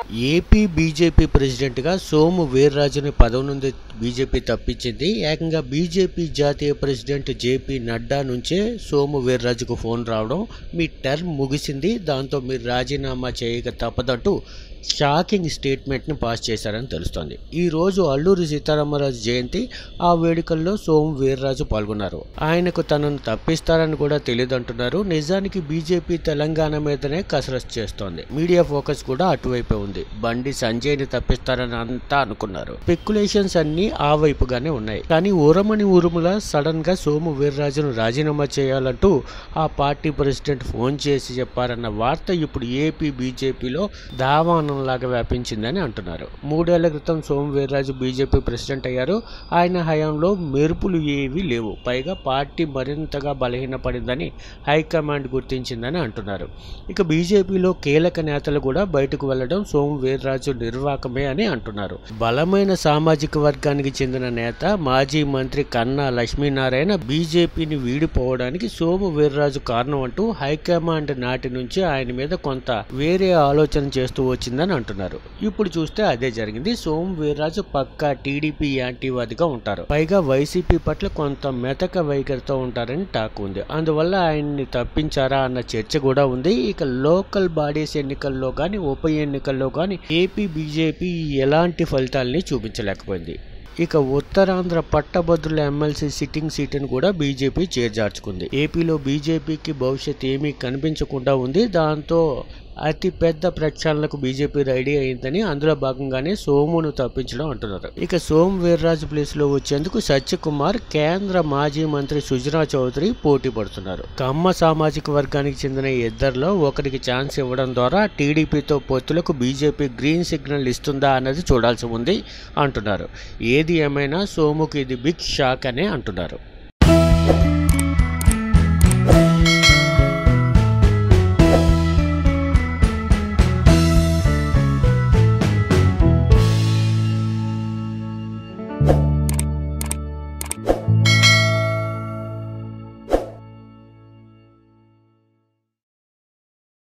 AP BJP ప్రెసిడెంట్గా సోము వీర్రాజుని పదవి నుండి బీజేపీ తప్పించింది ఏకంగా బీజేపీ జాతీయ ప్రెసిడెంట్ జేపీ నడ్డా నుంచే సోము వీర్రాజుకు ఫోన్ రావడం మీ టర్మ్ ముగిసింది దాంతో మీరు రాజీనామా చేయక తప్పదంటూ షాకింగ్ స్టేట్మెంట్ని పాస్ చేశారని తెలుస్తోంది ఈరోజు అల్లూరి సీతారామరాజు జయంతి ఆ వేడుకల్లో సోము వీర్రాజు పాల్గొన్నారు ఆయనకు తనను తప్పిస్తారని కూడా తెలియదంటున్నారు నిజానికి బీజేపీ తెలంగాణ మీదనే కసరత్తు చేస్తోంది మీడియా ఫోకస్ కూడా అటువైపే ఉంది బండి సంజయ్ని తప్పిస్తారని అంతా అనుకున్నారు స్పెక్యులేషన్స్ అన్ని ఆ వైపుగానే ఉన్నాయి కానీ ఊరమని ఊరుముల సడన్ గా సోము వీర్రాజును రాజీనామా చేయాలంటూ ఆ పార్టీ ప్రెసిడెంట్ ఫోన్ చేసి చెప్పారన్న వార్త ఇప్పుడు ఏపీ బీజేపీలో దావానంలాగా వ్యాపించిందని అంటున్నారు మూడేళ్ల క్రితం సోము వీర్రాజు బీజేపీ ప్రెసిడెంట్ అయ్యారు ఆయన హయాంలో మెరుపులు ఏవీ లేవు పైగా పార్టీ మరింతగా బలహీనపడిందని హైకమాండ్ గుర్తించిందని అంటున్నారు ఇక బీజేపీలో కీలక నేతలు కూడా బయటకు వెళ్లడం సోము వీర్రాజు నిర్వాకమే అని అంటున్నారు బలమైన సామాజిక వర్గానికి చెందిన నేత మాజీ మంత్రి కన్నా లక్ష్మీనారాయణ బీజేపీని వీడిపోవడానికి సోము వీర్రాజు కారణం అంటూ హైకమాండ్ నాటి నుంచి ఆయన మీద కొంత వేరే ఆలోచన చేస్తూ వచ్చిందని అంటున్నారు ఇప్పుడు చూస్తే అదే జరిగింది సోము వీర్రాజు పక్కా టీడీపీ యాంటీవాదిగా ఉంటారు పైగా వైసీపీ పట్ల కొంత మెతక వైఖరితో ఉంటారని టాక్ ఉంది అందువల్ల ఆయన్ని తప్పించారా అన్న చర్చ కూడా ఉంది ఇక లోకల్ బాడీస్ ఎన్నికల్లో కానీ ఉప ఎన్నికల్లో కానీ ఏపీ బీజేపీ ఎలాంటి ఫలితాలని చూపించలేకపోయింది ఇక ఉత్తరాంధ్ర పట్టభద్రుల ఎమ్మెల్సీ సిట్టింగ్ సీటును కూడా బీజేపీ చేజార్చుకుంది ఏపీలో బీజేపీకి భవిష్యత్ ఏమీ కనిపించకుండా ఉంది దాంతో అతి పెద్ద ప్రక్షాళనకు బీజేపీ రెడీ అయిందని అందులో భాగంగానే సోమును తప్పించడం అంటున్నారు ఇక సోము వీర్రాజు ప్లేస్లో వచ్చేందుకు సత్యకుమార్ కేంద్ర మాజీ మంత్రి సుజనా చౌదరి పోటీ పడుతున్నారు కమ్మ సామాజిక వర్గానికి చెందిన ఇద్దరిలో ఒకరికి ఛాన్స్ ఇవ్వడం ద్వారా టీడీపీతో పొత్తులకు బీజేపీ గ్రీన్ సిగ్నల్ ఇస్తుందా అన్నది చూడాల్సి ఉంది అంటున్నారు ఏది ఏమైనా సోముకు ఇది బిగ్ షాక్ అనే అంటున్నారు